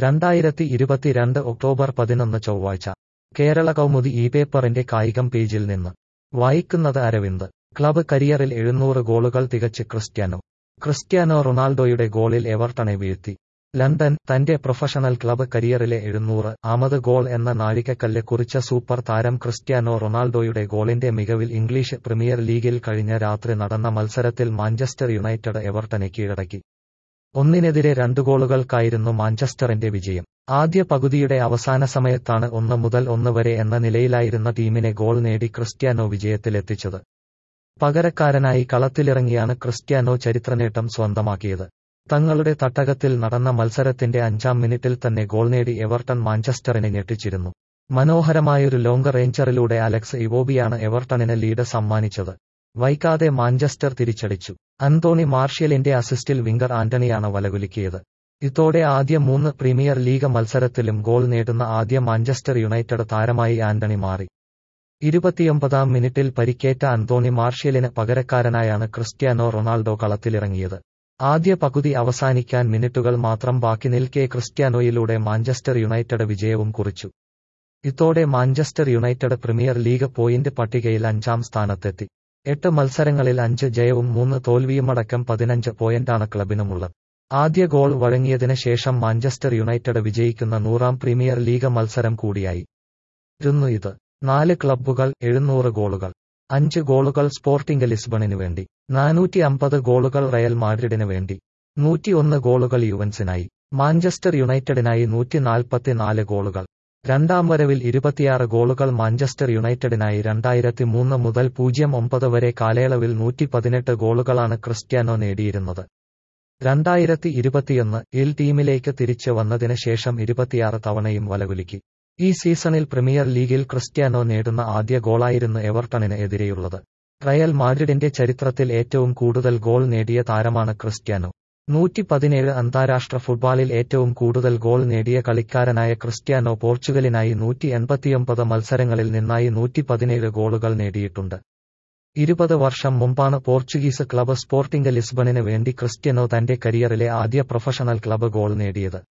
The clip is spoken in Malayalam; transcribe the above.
രണ്ടായിരത്തി ഇരുപത്തിരണ്ട് ഒക്ടോബർ പതിനൊന്ന് ചൊവ്വാഴ്ച കേരള കൗമുദി ഈ പേപ്പറിന്റെ കായികം പേജിൽ നിന്ന് വായിക്കുന്നത് അരവിന്ദ് ക്ലബ് കരിയറിൽ എഴുന്നൂറ് ഗോളുകൾ തികച്ച് ക്രിസ്ത്യാനോ ക്രിസ്ത്യാനോ റൊണാൾഡോയുടെ ഗോളിൽ എവർട്ടണെ വീഴ്ത്തി ലണ്ടൻ തന്റെ പ്രൊഫഷണൽ ക്ലബ് കരിയറിലെ എഴുന്നൂറ് ആമത് ഗോൾ എന്ന നാഴികക്കല്ല് കുറിച്ച സൂപ്പർ താരം ക്രിസ്ത്യാനോ റൊണാൾഡോയുടെ ഗോളിന്റെ മികവിൽ ഇംഗ്ലീഷ് പ്രീമിയർ ലീഗിൽ കഴിഞ്ഞ രാത്രി നടന്ന മത്സരത്തിൽ മാഞ്ചസ്റ്റർ യുണൈറ്റഡ് എവർട്ടനെ കീഴടക്കി ഒന്നിനെതിരെ രണ്ട് ഗോളുകൾക്കായിരുന്നു മാഞ്ചസ്റ്ററിന്റെ വിജയം ആദ്യ പകുതിയുടെ അവസാന സമയത്താണ് ഒന്ന് മുതൽ ഒന്ന് വരെ എന്ന നിലയിലായിരുന്ന ടീമിനെ ഗോൾ നേടി ക്രിസ്ത്യാനോ വിജയത്തിലെത്തിച്ചത് പകരക്കാരനായി കളത്തിലിറങ്ങിയാണ് ക്രിസ്ത്യാനോ ചരിത്രനേട്ടം സ്വന്തമാക്കിയത് തങ്ങളുടെ തട്ടകത്തിൽ നടന്ന മത്സരത്തിന്റെ അഞ്ചാം മിനിറ്റിൽ തന്നെ ഗോൾ നേടി എവർട്ടൺ മാഞ്ചസ്റ്ററിനെ ഞെട്ടിച്ചിരുന്നു മനോഹരമായൊരു ലോങ് റേഞ്ചറിലൂടെ അലക്സ് ഇവോബിയാണ് എവർട്ടണിന് ലീഡ് സമ്മാനിച്ചത് വൈകാതെ മാഞ്ചസ്റ്റർ തിരിച്ചടിച്ചു അന്തോണി മാർഷ്യലിന്റെ അസിസ്റ്റിൽ വിംഗർ ആന്റണിയാണ് വലകുലുക്കിയത് ഇതോടെ ആദ്യ മൂന്ന് പ്രീമിയർ ലീഗ് മത്സരത്തിലും ഗോൾ നേടുന്ന ആദ്യ മാഞ്ചസ്റ്റർ യുണൈറ്റഡ് താരമായി ആന്റണി മാറി ഇരുപത്തിയൊമ്പതാം മിനിറ്റിൽ പരിക്കേറ്റ അന്തോണി മാർഷ്യലിന് പകരക്കാരനായാണ് ക്രിസ്ത്യാനോ റൊണാൾഡോ കളത്തിലിറങ്ങിയത് ആദ്യ പകുതി അവസാനിക്കാൻ മിനിറ്റുകൾ മാത്രം ബാക്കി നിൽക്കെ ക്രിസ്ത്യാനോയിലൂടെ മാഞ്ചസ്റ്റർ യുണൈറ്റഡ് വിജയവും കുറിച്ചു ഇതോടെ Manchester United Premier League point പട്ടികയിൽ അഞ്ചാം സ്ഥാനത്തെത്തി എട്ട് മത്സരങ്ങളിൽ അഞ്ച് ജയവും മൂന്ന് തോൽവിയുമടക്കം പതിനഞ്ച് പോയിന്റാണ് ക്ലബിനുമുള്ളത് ആദ്യ ഗോൾ വഴങ്ങിയതിന് ശേഷം മാഞ്ചസ്റ്റർ യുണൈറ്റഡ് വിജയിക്കുന്ന നൂറാം പ്രീമിയർ ലീഗ് മത്സരം കൂടിയായി ഇരുന്നു ഇത് നാല് ക്ലബ്ബുകൾ എഴുന്നൂറ് ഗോളുകൾ അഞ്ച് ഗോളുകൾ സ്പോർട്ടിംഗ് ലിസ്ബണിനു വേണ്ടി നാനൂറ്റി അമ്പത് ഗോളുകൾ റയൽ മാഡ്രിഡിന് വേണ്ടി നൂറ്റിയൊന്ന് ഗോളുകൾ യുവൻസിനായി മാഞ്ചസ്റ്റർ യുണൈറ്റഡിനായി നൂറ്റി നാൽപ്പത്തിനാല് ഗോളുകൾ രണ്ടാം വരവിൽ ഇരുപത്തിയാറ് ഗോളുകൾ മാഞ്ചസ്റ്റർ യുണൈറ്റഡിനായി രണ്ടായിരത്തി മൂന്ന് മുതൽ പൂജ്യം ഒമ്പത് വരെ കാലയളവിൽ നൂറ്റി പതിനെട്ട് ഗോളുകളാണ് ക്രിസ്ത്യാനോ നേടിയിരുന്നത് രണ്ടായിരത്തി ഇരുപത്തിയൊന്ന് ഇൽ ടീമിലേക്ക് തിരിച്ചു വന്നതിന് ശേഷം ഇരുപത്തിയാറ് തവണയും വലകുലുക്കി ഈ സീസണിൽ പ്രീമിയർ ലീഗിൽ ക്രിസ്ത്യാനോ നേടുന്ന ആദ്യ ഗോളായിരുന്നു എവർട്ടണിന് എതിരെയുള്ളത് റയൽ മാഡ്രിഡിന്റെ ചരിത്രത്തിൽ ഏറ്റവും കൂടുതൽ ഗോൾ നേടിയ താരമാണ് ക്രിസ്ത്യാനോ നൂറ്റി പതിനേഴ് അന്താരാഷ്ട്ര ഫുട്ബോളിൽ ഏറ്റവും കൂടുതൽ ഗോൾ നേടിയ കളിക്കാരനായ ക്രിസ്ത്യാനോ പോർച്ചുഗലിനായി നൂറ്റി എൺപത്തിയൊമ്പത് മത്സരങ്ങളിൽ നിന്നായി നൂറ്റി പതിനേഴ് ഗോളുകൾ നേടിയിട്ടുണ്ട് ഇരുപത് വർഷം മുമ്പാണ് പോർച്ചുഗീസ് ക്ലബ് സ്പോർട്ടിംഗ് ലിസ്ബണിന് വേണ്ടി ക്രിസ്ത്യാനോ തന്റെ കരിയറിലെ ആദ്യ പ്രൊഫഷണൽ ക്ലബ് ഗോൾ നേടിയത്